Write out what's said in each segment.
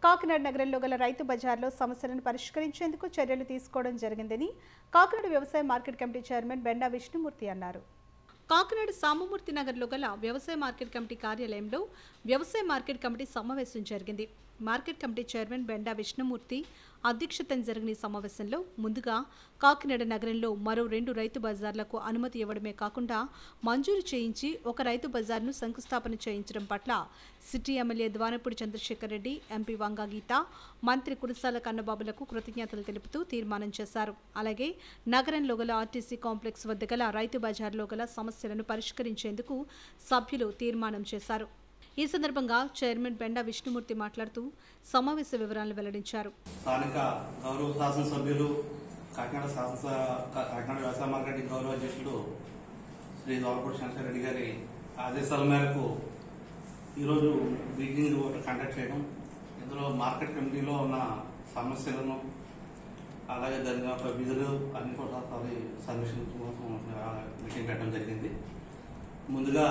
కాకినాడ నగరంలో గల రైతు బజార్లో సమస్యలను పరిష్కరించేందుకు చర్యలు తీసుకోవడం జరిగిందని కాకినాడ వ్యవసాయ market committee chairman Benda Vishnumurthy అన్నారు కాకినాడ సామమూర్తి నగర్లో గల వ్యవసాయ మార్కెట్ కమిటీ కార్యాలయంలో వ్యవసాయ మార్కెట్ కమిటీ సమావేశం జరిగింది market committee chairman Benda Vishnumurthy అధ్యక్షతన జరిగిన ఈ సమావేశంలో ముందుగా కాకినాడ నగరంలో మరో రెండు రైతు బజార్లకు అనుమతి ఇవ్వడమే కాకుండా మంజూరు చేయించి ఒక రైతు బజార్ను శంకుస్థాపన చేయించడం పట్ల city MLA Dwanapudi Chandrasekhar Reddy MP Vanga Geetha మంత్రి కురసాల కన్నబాబులకు కృతజ్ఞతలు తెలుపుతూ తీర్మానం చేశారు అలాగే నగరంలో గల ఆర్టీసీ కాంప్లెక్స్ వద్ద గల రైతు బజార్లో గల సమస్యలను పరిష్కరించేందుకు సభ్యులు తీర్మానం చేశారు ఈ సందర్భంగా చైర్మన్ బెండా విష్ణుమూర్తి మాట్లాడుతూ సమావేశ వివరాలను వెల్లడించారు స్థానిక గౌరవ శాసనసభ్యులు కాకినాడ శాసన కా- కాకినాడ వ్యవసాయ మార్కెట్ గౌరవ అధ్యక్షులు శ్రీ దోరపూడి శంకర్ రెడ్డి గారి ఆదేశాల మేరకు ఈరోజు మీటింగ్ ఒకటి కండక్ట్ చేయడం ఇందులో మార్కెట్ కమిటీలో ఉన్న సమస్యలను అలాగే దాని యొక్క విధులు అన్ని కూడా ఒకసారి సమీక్షించడం కోసం ఆ మీటింగ్ పెట్టడం జరిగింది ముందుగా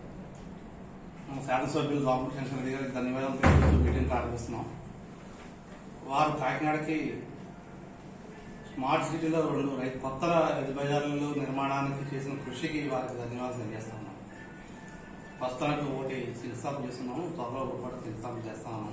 మన శాసనసభ్యులు దోరపూడి శంకర్ రెడ్డి గారికి ధన్యవాదాలు తెలియజేస్తూ మీటింగ్ ప్రారంభిస్తున్నాం వారు కాకినాడకి స్మార్ట్ సిటీలో రెండు రైతు కొత్త రైతు బజార్లు నిర్మాణానికి చేసిన కృషికి వారికి ధన్యవాదాలు తెలియజేస్తున్నాం ప్రస్తుతానికి ఒకటి శంకుస్థాపన చేస్తున్నాము త్వరలో ఒకటి కూడా శంకుస్థాపన చేస్తాము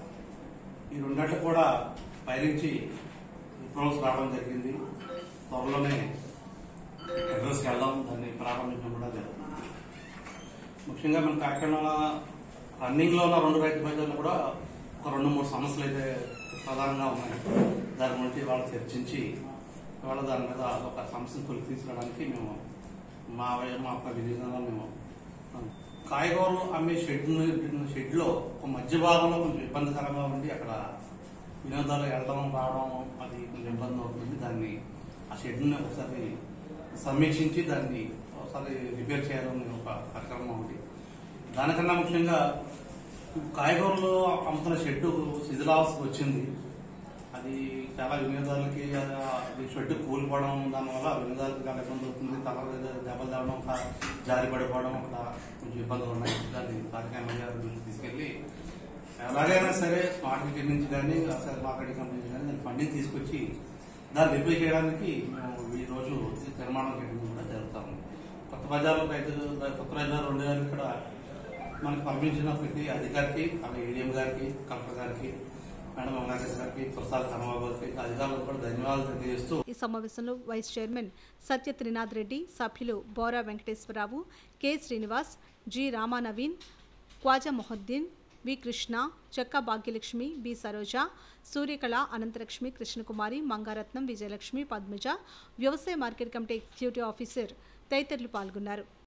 ఈ రెండట్లు కూడా పైనుంచి అప్రూవల్స్ రావడం జరిగింది త్వరలోనే అడ్రస్కి వెళ్దాం దాన్ని ప్రారంభించడం కూడా జరుగుతుంది ముఖ్యంగా మన కాకినాడ రన్నింగ్ లో ఉన్న రెండు రైతు బజార్లు కూడా ఒక రెండు మూడు సమస్యలు అయితే ప్రధానంగా ఉన్నాయి దాని గురించి వాళ్ళు చర్చించి వాళ్ళ దాని మీద ఒక సమస్యను తొలి తీసుకురావడానికి మేము మా వై- మా యొక్క విధానంలో మేము కాయగూరలు అమ్మే షెడ్ షెడ్ లో ఒక మధ్య భాగంలో కొంచెం ఇబ్బందికరంగా ఉండి అక్కడ వినోదాలు వెళ్ళడం రావడం అది కొంచెం ఇబ్బంది అవుతుంది దాన్ని ఆ షెడ్ ని ఒకసారి సమీక్షించి దాన్ని ఒకసారి రిపేర్ చేయాలని ఒక కార్యక్రమం ఒకటి దానికన్నా ముఖ్యంగా కాయగూరలు అమ్ముతున్న షెడ్ శిథిలావస్థకు వచ్చింది అది చాలా వినియోగదారులకి అది షెడ్ కూలిపోవడం దానివల్ల వినియోగదారులకు చాలా ఇబ్బంది అవుతుంది తల మీద దెబ్బలు తేవడం ఒక జారి పడిపోవడం ఒక కొంచెం ఇబ్బందులు ఉన్నాయి దాన్ని కార్యక్రమం గారి దృష్టికి తీసుకెళ్లి ఎలాగైనా సరే స్మార్ట్ సిటీ నుంచి కానీ వ్యవసాయ మార్కెటింగ్ కంపెనీ నుంచి కానీ దాన్ని ఫండింగ్ తీసుకొచ్చి దాన్ని రిపేర్ చేయడానికి మేము ఈ రోజు నిర్మాణం చేయడం కూడా జరుగుతాము కొత్త బజార్లో రైతు కొత్త బజార్ రెండు గారు ఇక్కడ మనకి పర్మిషన్ పెట్టి అధికారికి అలాగే ఏడీఎం గారికి కలెక్టర్ గారికి మేడం వెంకటేశ్వర గారికి కురసాల కన్నబాబు గారికి అధికారులకు కూడా ధన్యవాదాలు తెలియజేస్తూ ఈ సమావేశంలో వైస్ చైర్మన్ సత్య త్రినాథ్ రెడ్డి సభ్యులు Bora Venkateswararao K Srinivas G Ramanaveen Khwaja Mohiuddin V Krishna Chekka Bhagyalakshmi B Saroja Suryakala Ananthalakshmi Krishnakumari Mangaratnam Vijayalakshmi Padmaja వ్యవసాయ మార్కెట్ కమిటీ ఎగ్జిక్యూటివ్ ఆఫీసర్ తదితరులు పాల్గొన్నారు